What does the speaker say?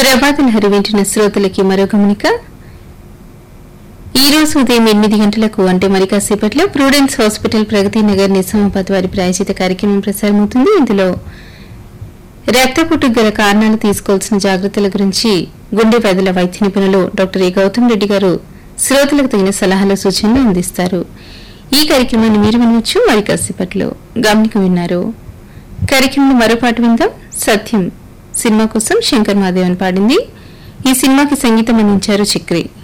ప్రభాత లహరి వింటున్న శ్రోతలకి మరో గమనిక ఈ రోజు ఉదయం ఎనిమిది గంటలకు అంటే మరి కాసేపట్లో ప్రూడెన్స్ హాస్పిటల్ ప్రగతి నగర్ నిజామాబాద్ వారి ప్రాయోజిత కార్యక్రమం ప్రసారమవుతుంది ఇందులో రక్తపుట్టుకు గల కారణాలు తీసుకోవాల్సిన జాగ్రత్తల గురించి గుండె వ్యాధుల వైద్య నిపుణులు డాక్టర్ ఏ గౌతమ్ రెడ్డి గారు శ్రోతలకు తగిన సలహాలు సూచనలు అందిస్తారు ఈ కార్యక్రమాన్ని మీరు వినవచ్చు మరి కాసేపట్లో గమనిక విన్నారు కార్యక్రమంలో మరో పాట విందాం సత్యం సినిమా కోసం శంకర్ మాదేవన్ పాడింది ఈ సినిమాకి సంగీతం అందించారు చక్రి